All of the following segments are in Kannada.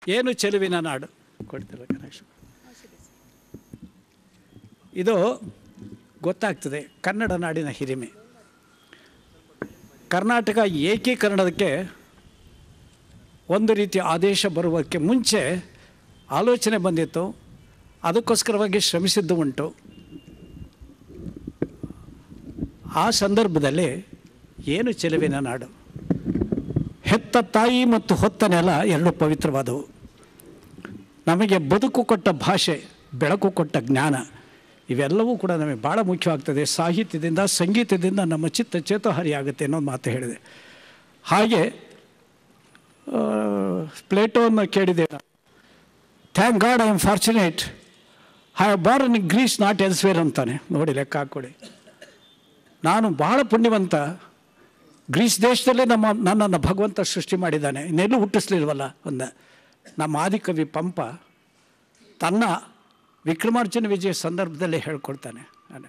ಏನು ಚೆಲುವಿನ ನಾಡು ಕೊಡ್ತಿಲ್ಲ ಕನೆಕ್ಷನ್ ಇದು ಗೊತ್ತಾಗ್ತದೆ ಕನ್ನಡ ನಾಡಿನ ಹಿರಿಮೆ ಕರ್ನಾಟಕ ಏಕೀಕರಣಕ್ಕೆ ಒಂದು ರೀತಿಯ ಆದೇಶ ಬರುವುದಕ್ಕೆ ಮುಂಚೆ ಆಲೋಚನೆ ಬಂದಿತ್ತು ಅದಕ್ಕೋಸ್ಕರವಾಗಿ ಶ್ರಮಿಸಿದ್ದು ಉಂಟು ಆ ಸಂದರ್ಭದಲ್ಲಿ ಏನು ಚೆಲುವಿನ ನಾಡು ಹೆತ್ತ ತಾಯಿ ಮತ್ತು ಹೊತ್ತ ನೆಲ ಎರಡು ಪವಿತ್ರವಾದವು ನಮಗೆ ಬದುಕು ಕೊಟ್ಟ ಭಾಷೆ ಬೆಳಕು ಕೊಟ್ಟ ಜ್ಞಾನ ಇವೆಲ್ಲವೂ ಕೂಡ ನಮಗೆ ಭಾಳ ಮುಖ್ಯವಾಗ್ತದೆ ಸಾಹಿತ್ಯದಿಂದ ಸಂಗೀತದಿಂದ ನಮ್ಮ ಚಿತ್ತ ಚೇತೋಹಾರಿ ಆಗುತ್ತೆ ಅನ್ನೋದು ಮಾತು ಹೇಳಿದೆ ಹಾಗೆ ಆ, ಪ್ಲೇಟೋನ ಕೇಳಿದೆ thank God I am fortunate I have born in Greece not elsewhere ಅಂತಾನೆ ನೋಡಿ ಲೆಕ್ಕ ಹಾಕ್ಕೊಡಿ ನಾನು ಬಹಳ ಪುಣ್ಯವಂತ ಗ್ರೀಸ್ ದೇಶದಲ್ಲೇ ನಮ್ಮ ನನ್ನನ್ನು ಭಗವಂತ ಸೃಷ್ಟಿ ಮಾಡಿದ್ದಾನೆ ಇನ್ನೆಲ್ಲೂ ಹುಟ್ಟಿಸ್ಲಿಲ್ವಲ್ಲ ಒಂದ ನಮ್ಮ ಆದಿಕವಿ ಪಂಪ ತನ್ನ ವಿಕ್ರಮಾರ್ಜುನ ವಿಜಯ ಸಂದರ್ಭದಲ್ಲಿ ಹೇಳ್ಕೊಡ್ತಾನೆ ಅದೇ.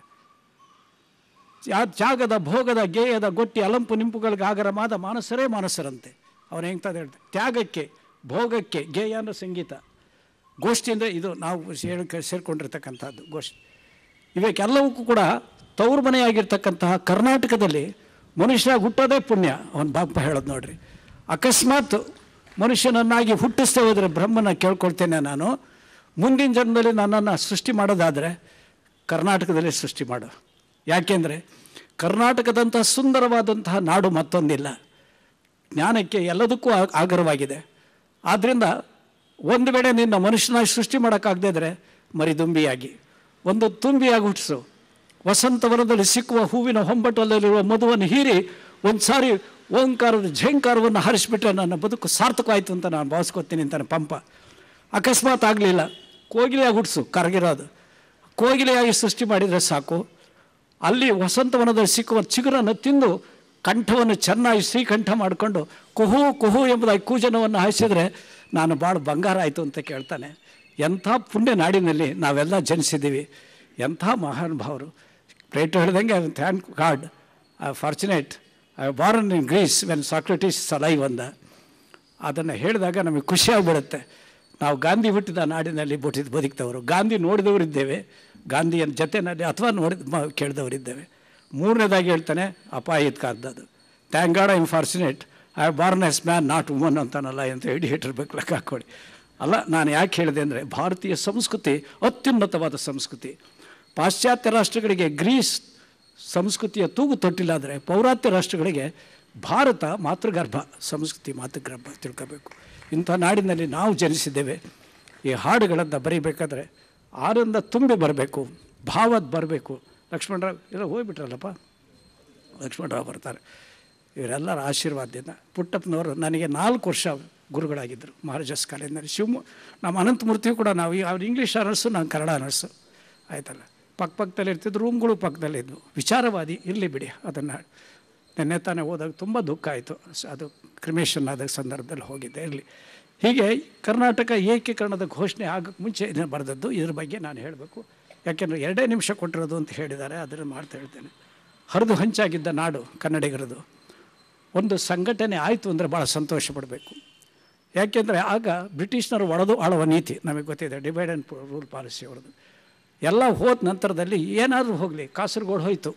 ಯಾ ತ್ಯಾಗದ ಭೋಗದ ಗೇಯದ ಗೊಟ್ಟಿ ಅಲಂಪು ನಿಂಪುಗಳಿಗೆ ಆಗರಮಾದ ಮಾನಸರೇ ಮಾನಸರಂತೆ ಅವನು ಹೆಂಗ್ತದ ಹೇಳ್ತಾರೆ ತ್ಯಾಗಕ್ಕೆ ಭೋಗಕ್ಕೆ ಗೇಯ ಅನ್ನೋ ಸಂಗೀತ ಗೋಷ್ಠಿ ಅಂದರೆ ಇದು ನಾವು ಸೇರ್ ಸೇರಿಕೊಂಡಿರ್ತಕ್ಕಂಥದ್ದು ಗೋಷ್ಠಿ ಇವಕ್ಕೆಲ್ಲವಕ್ಕೂ ಕೂಡ ತವರು ಮನೆಯಾಗಿರ್ತಕ್ಕಂತಹ ಕರ್ನಾಟಕದಲ್ಲಿ ಮನುಷ್ಯನಾಗಿ ಹುಟ್ಟೋದೇ ಪುಣ್ಯ ಅವನ ಬಾಪ ಹೇಳೋದು ನೋಡ್ರಿ ಅಕಸ್ಮಾತ್ ಮನುಷ್ಯನನ್ನಾಗಿ ಹುಟ್ಟಿಸ್ತೇ ಹೋದರೆ ಬ್ರಹ್ಮನ ಕೇಳ್ಕೊಳ್ತೇನೆ ನಾನು ಮುಂದಿನ ಜನ್ಮದಲ್ಲಿ ನನ್ನನ್ನು ಸೃಷ್ಟಿ ಮಾಡೋದಾದರೆ ಕರ್ನಾಟಕದಲ್ಲಿ ಸೃಷ್ಟಿ ಮಾಡು ಯಾಕೆಂದರೆ ಕರ್ನಾಟಕದಂತಹ ಸುಂದರವಾದಂತಹ ನಾಡು ಮತ್ತೊಂದಿಲ್ಲ ಜ್ಞಾನಕ್ಕೆ ಎಲ್ಲದಕ್ಕೂ ಆ- ಆಗರವಾಗಿದೆ ಆದ್ದರಿಂದ ಒಂದು ವೇಳೆ ನಿನ್ನ ಮನುಷ್ಯನಾಗಿ ಸೃಷ್ಟಿ ಮಾಡೋಕ್ಕಾಗದೇ ಇದ್ದರೆ ಮರಿದುಂಬಿಯಾಗಿ ಒಂದು ತುಂಬಿಯಾಗಿ ಹುಟ್ಟಿಸು ವಸಂತವನದಲ್ಲಿ ಸಿಕ್ಕುವ ಹೂವಿನ ಹೊಂಬಟದಲ್ಲಿರುವ ಮಧುವನ್ನು ಹೀರಿ ಒಂದು ಸಾರಿ ಓಂಕಾರದ ಝೇಂಕಾರವನ್ನು ಹರಿಸಿಬಿಟ್ರೆ ನನ್ನ ಬದುಕು ಸಾರ್ಥಕವಾಯಿತು ಅಂತ ನಾನು ಭಾವಿಸ್ಕೊತೀನಿ ಅಂತಾನೆ ಪಂಪ ಅಕಸ್ಮಾತ್ ಆಗಲಿಲ್ಲ ಕೋಗಿಲೆಯಾಗಿ ಹುಟ್ಟಿಸು ಕರಗಿರೋದು ಕೋಗಿಲೆಯಾಗಿ ಸೃಷ್ಟಿ ಮಾಡಿದರೆ ಸಾಕು ಅಲ್ಲಿ ವಸಂತವನದಲ್ಲಿ ಸಿಕ್ಕುವ ಚಿಗುರನ್ನು ತಿಂದು ಕಂಠವನ್ನು ಚೆನ್ನಾಗಿ ಶ್ರೀಕಂಠ ಮಾಡಿಕೊಂಡು ಕುಹು ಕುಹು ಎಂಬುದಾಗಿ ಕೂಜನವನ್ನು ಹಾಯಿಸಿದರೆ ನಾನು ಭಾಳ ಬಂಗಾರ ಆಯಿತು ಅಂತ ಕೇಳ್ತಾನೆ ಎಂಥ ಪುಣ್ಯ ನಾಡಿನಲ್ಲಿ ನಾವೆಲ್ಲ ಜನಿಸಿದ್ದೀವಿ ಎಂಥ ಮಹಾನುಭಾವರು ಪ್ಲೇಟು ಹೇಳ್ದಂಗೆ thank God I fortunate I born in Greece when Socrates ಸಲೈ ಒಂದ ಅದನ್ನು ಹೇಳಿದಾಗ ನಮಗೆ ಖುಷಿಯಾಗ್ಬಿಡುತ್ತೆ ನಾವು ಗಾಂಧಿ ಹುಟ್ಟಿದ ನಾಡಿನಲ್ಲಿ ಬುಟ್ಟಿದ್ದು ಬದುಕ್ತವರು ಗಾಂಧಿ ನೋಡಿದವರಿದ್ದೇವೆ ಗಾಂಧಿಯ ಜೊತೆಯಲ್ಲಿ ಅಥವಾ ನೋಡಿ ಮ- ಕೇಳಿದವರಿದ್ದೇವೆ ಮೂರನೇದಾಗಿ ಹೇಳ್ತಾನೆ ಅಪಾಯದ ಕಾಲದದು thank God I am fortunate I born as man not woman ಅಂತಾನಲ್ಲ ಅಂತ ಹಿಡಿ ಇಟ್ಟಿರ್ಬೇಕು ಲೆಕ್ಕ ಹಾಕ್ಕೊಡಿ ಅಲ್ಲ ನಾನು ಯಾಕೆ ಹೇಳಿದೆ ಅಂದರೆ ಭಾರತೀಯ ಸಂಸ್ಕೃತಿ ಅತ್ಯುನ್ನತವಾದ ಸಂಸ್ಕೃತಿ ಪಾಶ್ಚಾತ್ಯ ರಾಷ್ಟ್ರಗಳಿಗೆ ಗ್ರೀಸ್ ಸಂಸ್ಕೃತಿಯ ತೂಗು ತೊಟ್ಟಿಲ್ಲಾದರೆ ಪೌರಾತ್ಯ ರಾಷ್ಟ್ರಗಳಿಗೆ ಭಾರತ ಮಾತೃಗರ್ಭ ಸಂಸ್ಕೃತಿ ಮಾತೃಗರ್ಭ ತಿಳ್ಕೋಬೇಕು ಇಂಥ ನಾಡಿನಲ್ಲಿ ನಾವು ಜನಿಸಿದ್ದೇವೆ ಈ ಹಾಡುಗಳನ್ನು ಬರೀಬೇಕಾದ್ರೆ ಆನಂದ ತುಂಬಿ ಬರಬೇಕು ಭಾವದ ಬರಬೇಕು ಲಕ್ಷ್ಮಣರಾವ್ ಎಲ್ಲ ಹೋಗ್ಬಿಟ್ರಲ್ಲಪ್ಪ ಲಕ್ಷ್ಮಣರಾವ್ ಬರ್ತಾರೆ ಇವರೆಲ್ಲರ ಆಶೀರ್ವಾದದಿಂದ ಪುಟ್ಟಪ್ಪನವರು ನನಗೆ ನಾಲ್ಕು ವರ್ಷ ಗುರುಗಳಾಗಿದ್ದರು ಮಹಾರಾಜಸ್ ಕಾಲೇಜಿನಲ್ಲಿ ಶಿವಮೊ ನಮ್ಮ ಅನಂತಮೂರ್ತಿಯು ಕೂಡ ನಾವು ಈ- ಅವ್ರು ಇಂಗ್ಲೀಷ್ ನರ್ಸು ನಾನು ಕನ್ನಡ ನರ್ಸು ಆಯ್ತಲ್ಲ ಪಕ್ಕ ಪಕ್ಕದಲ್ಲಿ ಇರ್ತಿದ್ದು ರೂಮ್ಗಳು ಪಕ್ಕದಲ್ಲಿದ್ವು ವಿಚಾರವಾದಿ ಇರಲಿ ಬಿಡಿ ಅದನ್ನು ನಿನ್ನೆ ತಾನೇ ಹೋದಾಗ ತುಂಬ ದುಃಖ ಆಯಿತು ಅದು ಕ್ರಿಮೇಷನ್ ಆದ ಸಂದರ್ಭದಲ್ಲಿ ಹೋಗಿದ್ದೆ ಇರಲಿ ಹೀಗೆ ಕರ್ನಾಟಕ ಏಕೀಕರಣದ ಘೋಷಣೆ ಆಗೋಕ್ಕೆ ಮುಂಚೆ ಇದನ್ನು ಬರೆದದ್ದು ಇದ್ರ ಬಗ್ಗೆ ನಾನು ಹೇಳಬೇಕು ಯಾಕೆಂದರೆ ಎರಡೇ ನಿಮಿಷ ಕೊಟ್ಟಿರೋದು ಅಂತ ಹೇಳಿದ್ದಾರೆ ಅದನ್ನು ಮಾಡ್ತಾ ಹೇಳ್ತೇನೆ ಹರಿದು ಹಂಚಾಗಿದ್ದ ನಾಡು ಕನ್ನಡಿಗರದು ಒಂದು ಸಂಘಟನೆ ಆಯಿತು ಅಂದರೆ ಭಾಳ ಸಂತೋಷ ಪಡಬೇಕು ಯಾಕೆಂದರೆ ಆಗ ಬ್ರಿಟಿಷ್ನರು ಒಡೆದು ಆಳುವ ನೀತಿ ನಮಗೆ ಗೊತ್ತಿದೆ ಡಿವೈಡ್ ಆ್ಯಂಡ್ ರೂಲ್ ಪಾಲಿಸಿ ಅವ್ರದ್ದು ಎಲ್ಲ ಹೋದ ನಂತರದಲ್ಲಿ ಏನಾದರೂ ಹೋಗಲಿ ಕಾಸರಗೋಡು ಹೋಯಿತು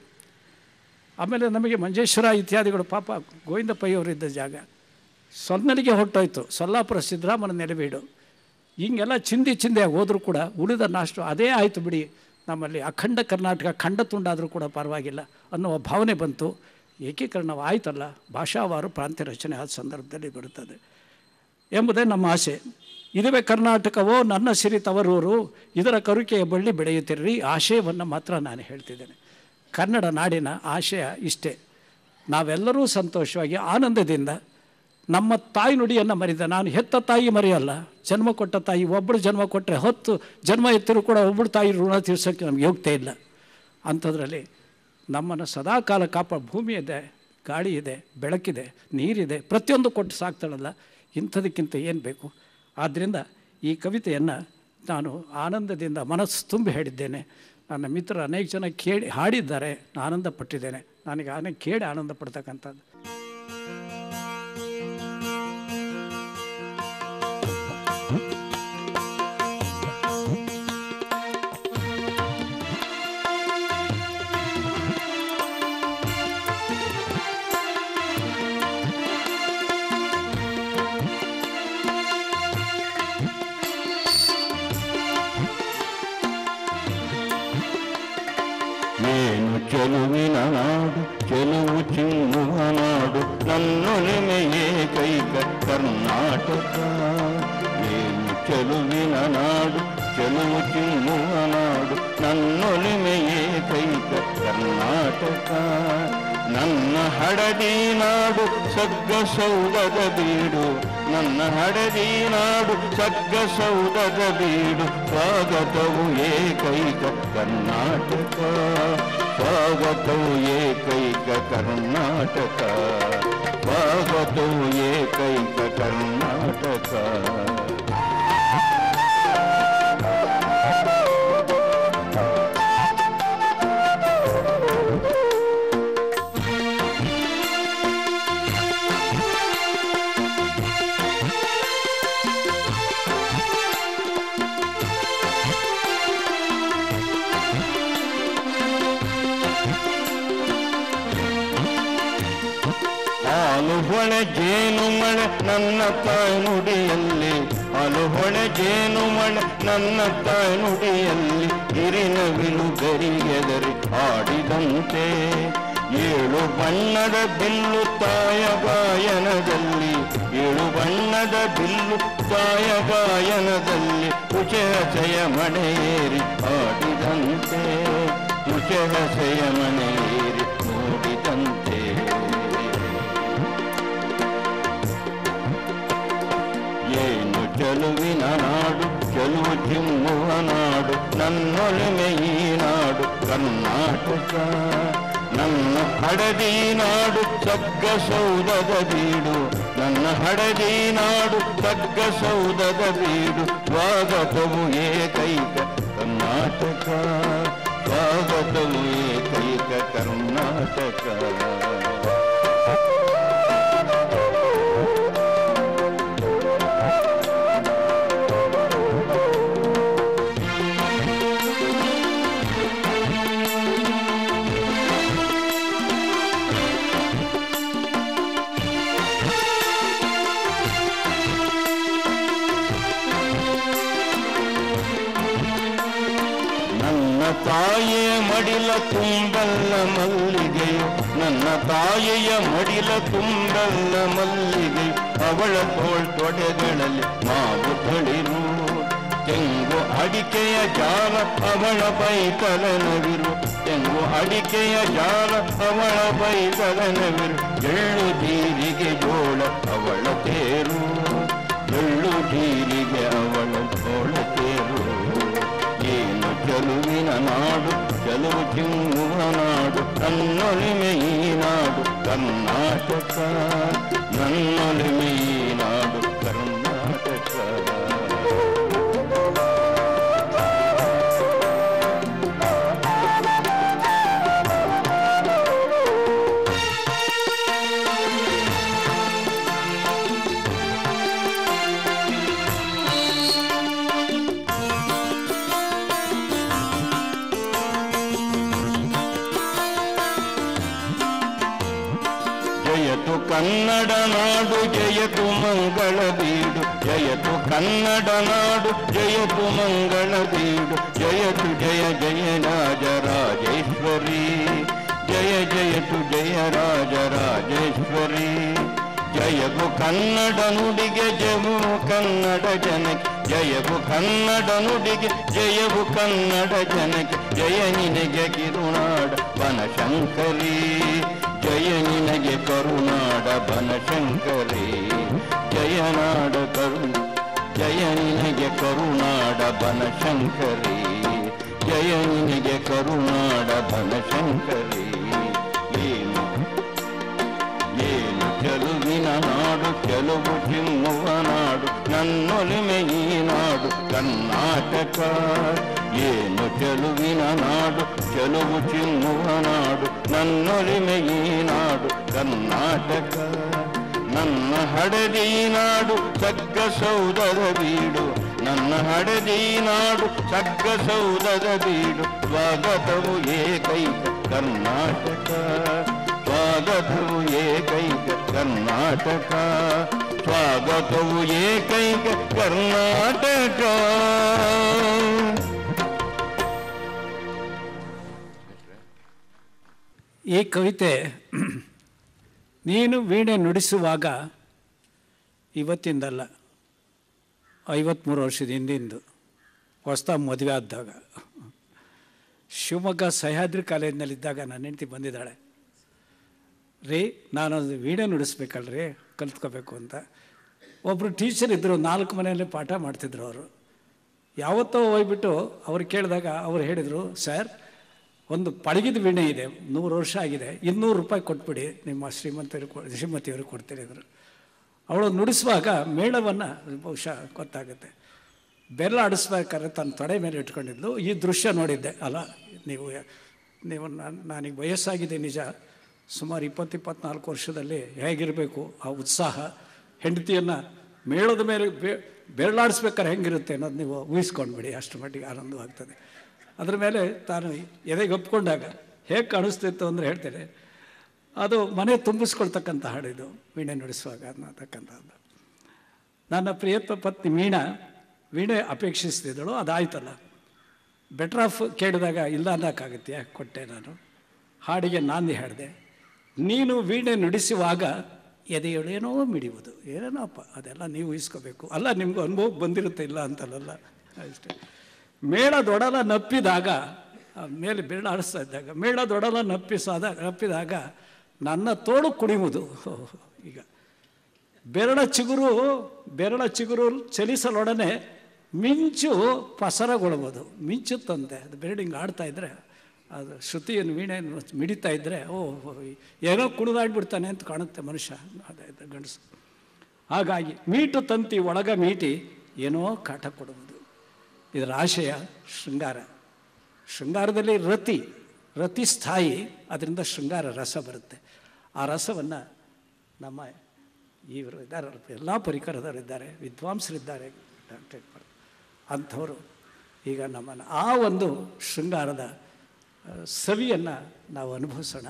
ಆಮೇಲೆ ನಮಗೆ ಮಂಜೇಶ್ವರ ಇತ್ಯಾದಿಗಳು ಪಾಪ ಗೋವಿಂದ ಪೈಯವರಿದ್ದ ಜಾಗ ಸೊನ್ನಲಿಗೆ ಹೊಟ್ಟೋಯ್ತು ಸೊಲ್ಲಾಪುರ ಸಿದ್ದರಾಮನ ನೆಲೆವೀಡು ಹಿಂಗೆಲ್ಲ ಚಿಂದಿ ಚಿಂದಿಯಾಗಿ ಹೋದರೂ ಕೂಡ ಉಳಿದ ನಾಷ್ಟು ಅದೇ ಆಯಿತು ಬಿಡಿ ನಮ್ಮಲ್ಲಿ ಅಖಂಡ ಕರ್ನಾಟಕ ಖಂಡ ತುಂಡಾದರೂ ಕೂಡ ಪರವಾಗಿಲ್ಲ ಅನ್ನುವ ಭಾವನೆ ಬಂತು ಏಕೀಕರಣವಾಯಿತಲ್ಲ ಭಾಷಾವಾರು ಪ್ರಾಂತ್ಯ ರಚನೆ ಆದ ಸಂದರ್ಭದಲ್ಲಿ ಬರುತ್ತದೆ ಎಂಬುದೇ ನಮ್ಮ ಆಸೆ ಇದುವೇ ಕರ್ನಾಟಕವೋ ನನ್ನ ಸಿರಿ ತವರೂರು ಇದರ ಕರುಕೆಯ ಬಳ್ಳಿ ಬೆಳೆಯುತ್ತಿರ್ರಿ ಆಶಯವನ್ನು ಮಾತ್ರ ನಾನು ಹೇಳ್ತಿದ್ದೇನೆ ಕನ್ನಡ ನಾಡಿನ ಆಶಯ ಇಷ್ಟೇ ನಾವೆಲ್ಲರೂ ಸಂತೋಷವಾಗಿ ಆನಂದದಿಂದ ನಮ್ಮ ತಾಯಿ ನುಡಿಯನ್ನು ಮರಿದ ನಾನು ಹೆತ್ತ ತಾಯಿ ಮರೆಯಲ್ಲ ಜನ್ಮ ಕೊಟ್ಟ ತಾಯಿ ಒಬ್ಬಳು ಜನ್ಮ ಕೊಟ್ಟರೆ ಹೊತ್ತು ಜನ್ಮ ಎತ್ತಿರೂ ಕೂಡ ಒಬ್ಬಳು ತಾಯಿ ಋಣ ತೀರ್ಸೋಕ್ಕೆ ನಮ್ಗೆ ಯೋಗ್ಯತೆ ಇಲ್ಲ ಅಂಥದ್ರಲ್ಲಿ ನಮ್ಮನ್ನು ಸದಾಕಾಲ ಕಾಪ ಭೂಮಿ ಇದೆ ಗಾಳಿ ಇದೆ ಬೆಳಕಿದೆ ನೀರಿದೆ ಪ್ರತಿಯೊಂದು ಕೊಟ್ಟು ಸಾಕ್ತಾಳಲ್ಲ ಇಂಥದಕ್ಕಿಂತ ಏನು ಬೇಕು ಆದ್ದರಿಂದ ಈ ಕವಿತೆಯನ್ನು ನಾನು ಆನಂದದಿಂದ ಮನಸ್ಸು ತುಂಬಿ ಹೇಳಿದ್ದೇನೆ ನನ್ನ ಮಿತ್ರರು ಅನೇಕ ಜನ ಕೇಳಿ ಹಾಡಿದ್ದಾರೆ ನಾನು ಆನಂದ ಪಟ್ಟಿದ್ದೇನೆ ನನಗೆ ಅನೇಕ ಕೇಳಿ ಆನಂದ ಪಡ್ತಕ್ಕಂಥದ್ದು ಏನು ಚೆಲುವಿನ ನಾಡು ಚೆಲುವು ಚಿಮ್ಮುವ ನಾಡು ನನ್ನೊಲಿಮೆ ಏಕೈಕ ಕರ್ನಾಟಕ ಏನು ಚೆಲುವಿನ ನಾಡು ಚೆಲುವು ಚಿಮ್ಮುವ ನಾಡು ನನ್ನೊಲಿಮೆ ಏಕೈಕ ಕರ್ನಾಟಕ ನನ್ನ ಹಡದಿ ನಾಡು ಸಗ್ಗ ಸೌದದ ಬೀಡು ನನ್ನ ಹಡದಿ ನಾಡು ಸಗ್ಗ ಸೌದದ ಬೀಡು ಸ್ವಾಗತವು ಏಕೈಕ ಕರ್ನಾಟಕ ಸ್ವಾಗತವು ಏಕೈಕ ಕರ್ನಾಟಕ ಸ್ವಾಗತವು ಏಕೈಕ ಕರ್ನಾಟಕ ಹಾಲು ಹೊಳೆ ಜೇನು ಮಳೆ ನನ್ನ ತಾಯಿ ನುಡಿಯಲ್ಲಿ ಹಾಲು ಹೊಳೆ ಜೇನು ಮಳೆ ನನ್ನ ತಾಯಿ ನುಡಿಯಲ್ಲಿ ಗಿರಿನವಿಲು ಗರಿಗೆದರಿ ಆಡಿದಂತೆ ಏಳು ಬಣ್ಣದ ಬಿಲ್ಲು ತಾಯ ಗಾಯನದಲ್ಲಿ ಏಳು ಬಣ್ಣದ ಬಿಲ್ಲು ತಾಯ ಗಾಯನದಲ್ಲಿ ಕುಚಹಸೆಯ ಮನೆಯೇರಿ ಆಡಿದಂತೆ ಕುಚಹಸೆಯ ಮನೆಯೇರಿ ನೋಡಿದಂತೆ ಏನು ಚೆಲುವಿನ ನಾಡು ಚೆಲುವು ಚಿಮ್ಮುವ ನಾಡು ನನ್ನೊಲಿಮೆ ಈ ನಾಡು ಕರ್ನಾಟಕ ನನ್ನ ಹಡದಿ ನಾಡು ಸಗ್ಗ ಸೌದದ ಬೀಡು ನನ್ನ ಹಡದಿ ನಾಡು ಸಗ್ಗ ಸೌದದ ಬೀಡು ಸ್ವಾಗತವು ಏಕೈಕ ಕರ್ನಾಟಕ ಸ್ವಾಗತವು ಏಕೈಕ ಕರ್ನಾಟಕ ನನ್ನ ತಾಯಿಯ ಮಡಿಲ ತುಂಬಲ್ಲ ಮಲ್ಲಿಗೆಯು ನನ್ನ ತಾಯಿಯ ಮಡಿಲ ತುಂಬಲ್ಲ ಮಲ್ಲಿಗೆಯು ಅವಳ ತೋಳ್ ತೊಡೆಗಳಲ್ಲಿ ಮಾವು ತಳಿರು ತೆಂಗು ಅಡಿಕೆಯ ಜಾಲ ಅವಳ ಬೈತಲನವಿರು ತೆಂಗು ಅಡಿಕೆಯ ಜಾಲ ಅವಳ ಬೈತಲನವಿರು ಎಳ್ಳು ಜೀರಿಗೆ ಜೋಳ ಅವಳ ತೇರು ಎಳ್ಳು ಜೀರಿಗೆ ಅವಳ ಜೋಳ ತೇರು ಏನು ಚೆಲುವಿನ ನಾಡು ಚೆಲುವು ಚಿಮ್ಮುವ ನಾಡು ನನ್ನೊಲಿಮೆ ಈ ನಾಡು ಕರ್ನಾಟಕ ನನ್ನೊಲಿಮೆ ಈ ನಾಡು ಕರ್ನಾಟಕ ಜಯತು ಕನ್ನಡ ನಾಡು ಜಯತು ಮಂಗಳ ಬೀಡು ಜಯತು ಕನ್ನಡ ನಾಡು ಜಯತು ಮಂಗಳ ಬೀಡು ಜಯತು ಜಯ ಜಯ ರಾಜ ರಾಜೇಶ್ವರಿ ಜಯ ಜಯತು ಜಯ ರಾಜ ರಾಜೇಶ್ವರಿ ಜಯವು ಕನ್ನಡ ನುಡಿಗೆ ಜಯವು ಕನ್ನಡ ಜನಕ್ಕೆ ಜಯವು ಕನ್ನಡ ನುಡಿಗೆ ಜಯವು ಕನ್ನಡ ಜನಕ್ಕೆ ಜಯ ನಿನಗೆ ಕಿರುನಾಡ ಬನಶಂಕರಿ ಜಯ ನಿನಗೆ ಕರುನಾಡ ಬನಶಂಕರಿ ಜಯನಾಡ ಕರುಣ ಜಯ ನಿನಗೆ ಕರುನಾಡ ಬನಶಂಕರಿ ಜಯ ನಿನಗೆ ಕರುನಾಡ ಬನಶಂಕರಿ ಏನು ಏನು ಚೆಲುವಿನ ನಾಡು ಚೆಲುವು ಚಿಮ್ಮುವ ನಾಡು ನನ್ನೊಲಿಮೆ ಈ ನಾಡು ಕರ್ನಾಟಕ ಏನು ಚೆಲುವಿನ ನಾಡು ಚೆಲುವು ಚಿಮ್ಮುವ ನಾಡು ನನ್ನೊಲಿಮೆ ಈ ನಾಡು ಕರ್ನಾಟಕ ನನ್ನ ಹಡದಿ ನಾಡು ಸಗ್ಗ ಸೌದದ ಬೀಡು ನನ್ನ ಹಡದಿ ನಾಡು ಸಗ್ಗ ಸೌದದ ಬೀಡು ಸ್ವಾಗತವು ಏಕೈಕ ಕರ್ನಾಟಕ ಸ್ವಾಗತವು ಏಕೈಕ ಕರ್ನಾಟಕ ಸ್ವಾಗತವು ಏಕೈಕ ಕರ್ನಾಟಕ ಈ ಕವಿತೆ ನೀನು ವೀಣೆ ನುಡಿಸುವಾಗ ಇವತ್ತಿಂದಲ್ಲ ಐವತ್ತ್ಮೂರು ವರ್ಷದ ಹಿಂದಿಂದು ಹೊಸ್ತ ಮದುವೆ ಆದಾಗ ಶಿವಮೊಗ್ಗ ಸಹ್ಯಾದ್ರಿ ಕಾಲೇಜಿನಲ್ಲಿದ್ದಾಗ ನನ್ನ ಹೆಂಡತಿ ಬಂದಿದ್ದಾಳೆ ರೀ ನಾನು ಅದು ವೀಣೆ ನುಡಿಸ್ಬೇಕಲ್ರಿ ಕಲ್ತ್ಕೋಬೇಕು ಅಂತ ಒಬ್ಬರು ಟೀಚರ್ ಇದ್ದರು ನಾಲ್ಕು ಮನೆಯಲ್ಲೇ ಪಾಠ ಮಾಡ್ತಿದ್ರು ಅವರು ಯಾವತ್ತೋ ಹೋಗ್ಬಿಟ್ಟು ಅವ್ರು ಕೇಳಿದಾಗ ಅವ್ರು ಹೇಳಿದರು ಸರ್ ಒಂದು ಪಳಗಿದ ವೀಣೆ ಇದೆ ನೂರು ವರ್ಷ ಆಗಿದೆ ಇನ್ನೂರು ರೂಪಾಯಿ ಕೊಟ್ಬಿಡಿ ನಿಮ್ಮ ಶ್ರೀಮಂತರಿಗೆ ಕೊ ಶ್ರೀಮತಿಯವ್ರಿಗೆ ಕೊಡ್ತೀನಿ ಅಂದರು ಅವಳು ನುಡಿಸುವಾಗ ಮೇಳವನ್ನು ಬಹುಶಃ ಗೊತ್ತಾಗುತ್ತೆ ಬೆಲ್ಲ ಆಡಿಸ್ಬೇಕಾದ್ರೆ ತನ್ನ ತೊಡೆ ಮೇಲೆ ಇಟ್ಕೊಂಡಿದ್ಲು ಈ ದೃಶ್ಯ ನೋಡಿದ್ದೆ ಅಲ್ಲ ನೀವು ನೀವು ನಾನು ನನಗೆ ವಯಸ್ಸಾಗಿದೆ ನಿಜ ಸುಮಾರು ಇಪ್ಪತ್ತು ಇಪ್ಪತ್ನಾಲ್ಕು ವರ್ಷದಲ್ಲಿ ಹೇಗಿರಬೇಕು ಆ ಉತ್ಸಾಹ ಹೆಂಡತಿಯನ್ನು ಮೇಳದ ಮೇಲೆ ಬೆ ಬೆರಳಾಡಿಸ್ಬೇಕಾದ್ರೆ ಹೆಂಗಿರುತ್ತೆ ಅನ್ನೋದು ನೀವು ಊಹಿಸ್ಕೊಂಡ್ಬಿಡಿ ಅಷ್ಟು ಮಟ್ಟಿಗೆ ಆನಂದವಾಗ್ತದೆ ಅದ್ರ ಮೇಲೆ ತಾನು ಎದೆಗೆ ಒಪ್ಕೊಂಡಾಗ ಹೇಗೆ ಕಾಣಿಸ್ತಿತ್ತು ಅಂದರೆ ಹೇಳ್ತೇನೆ ಅದು ಮನೆ ತುಂಬಿಸ್ಕೊಳ್ತಕ್ಕಂಥ ಹಾಡಿದು ವೀಣೆ ನುಡಿಸುವಾಗ ಅನ್ನತಕ್ಕಂಥದ್ದು ನನ್ನ ಪ್ರಿಯತ್ವ ಪತ್ನಿ ಮೀಣಾ ವೀಣೆ ಅಪೇಕ್ಷಿಸ್ತಿದ್ದಳು ಅದಾಯ್ತಲ್ಲ ಬೆಟರ್ ಆಫ್ ಕೇಳಿದಾಗ ಇಲ್ಲ ಅನ್ನೋಕ್ಕಾಗುತ್ತೆ ಕೊಟ್ಟೆ ನಾನು ಹಾಡಿಗೆ ನಾಂದಿ ಹಾಡಿದೆ ನೀನು ವೀಣೆ ನುಡಿಸುವಾಗ ಎದೆಯೊಳೇನೋ ಮಿಡಿಯುವುದು ಏನೇನೋಪ್ಪ ಅದೆಲ್ಲ ನೀವು ಇಸ್ಕೋಬೇಕು ಅಲ್ಲ ನಿಮಗೂ ಅನುಭವ ಬಂದಿರುತ್ತೆ ಇಲ್ಲ ಅಂತಲ್ಲ ಅಷ್ಟೇ ಮೇಳದೊಡಲ ನಪ್ಪಿದಾಗ ಆ ಮೇಲೆ ಬೆರಳು ಆಡಿಸ್ತಾ ಇದ್ದಾಗ ಮೇಳದೊಡಲ ನಪ್ಪಿಸಾದ ನಪ್ಪಿದಾಗ ನನ್ನ ತೋಳು ಕುಣಿಯುವುದು ಈಗ ಬೆರಳ ಚಿಗುರು ಬೆರಳ ಚಿಗುರು ಚಲಿಸಲೊಡನೆ ಮಿಂಚು ಪಸರಗೊಳ್ಬೋದು ಮಿಂಚುತ್ತಂತೆ ಅದು ಬೆರಳಿಂಗ್ ಆಡ್ತಾ ಇದ್ದರೆ ಅದು ಶ್ರುತಿಯನ್ನು ವೀಣೆಯನ್ನು ಮಿಡಿತಾ ಇದ್ದರೆ ಓ ಏನೋ ಕುಣಿದಾಡ್ಬಿಡ್ತಾನೆ ಅಂತ ಕಾಣುತ್ತೆ ಮನುಷ್ಯ ಅದೇ ಅದು ಗಂಡಸು ಹಾಗಾಗಿ ಮೀಟು ತಂತಿ ಒಳಗ ಮೀಟಿ ಏನೋ ಕಾಟ ಕೊಡುವುದು ಇದರ ಆಶಯ ಶೃಂಗಾರ ಶೃಂಗಾರದಲ್ಲಿ ರತಿ ರತಿ ಸ್ಥಾಯಿ ಅದರಿಂದ ಶೃಂಗಾರ ರಸ ಬರುತ್ತೆ ಆ ರಸವನ್ನು ನಮ್ಮ ಇವರು ಇದ್ದಾರೆ ಎಲ್ಲ ಪರಿಕರದವರಿದ್ದಾರೆ ವಿದ್ವಾಂಸರಿದ್ದಾರೆ ಡಾಕ್ಟರ್ ಅಂಥವರು ಈಗ ನಮ್ಮನ್ನು ಆ ಒಂದು ಶೃಂಗಾರದ ಆ, ಸವಿಯನ್ನು ನಾವು ಅನುಭವಿಸೋಣ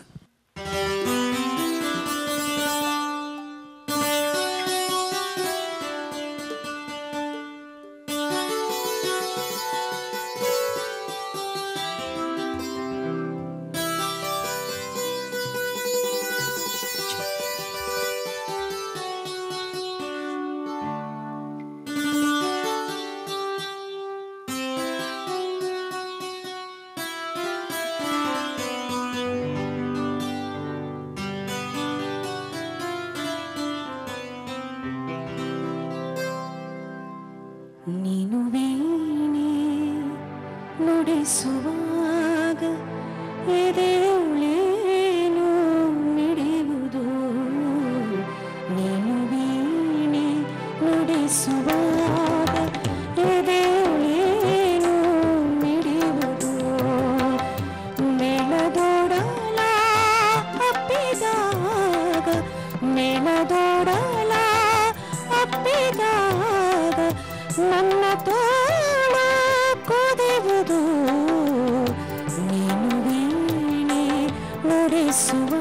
ನೀನು ವೀಣೆ ನುಡಿಸುವಾಗ ಎದೆಯುಳೇನು ಮಿಡಿಯುವುದು ನೀನು ವೀಣೆ ನುಡಿಸುವಾಗ ಎದೆಯುಳೇನು ಮಿಡಿಯುವುದು ಮೇಳದೊಡಲ ಅಪ್ಪಿದಾಗ ಮೇಳದೊಡಲ ಅಪ್ಪಿದಾಗ ನನ್ನ ತೋಳ ಕೊದೆವುದು ನೀನು ವೀಣೆ ನುಡಿಸುವ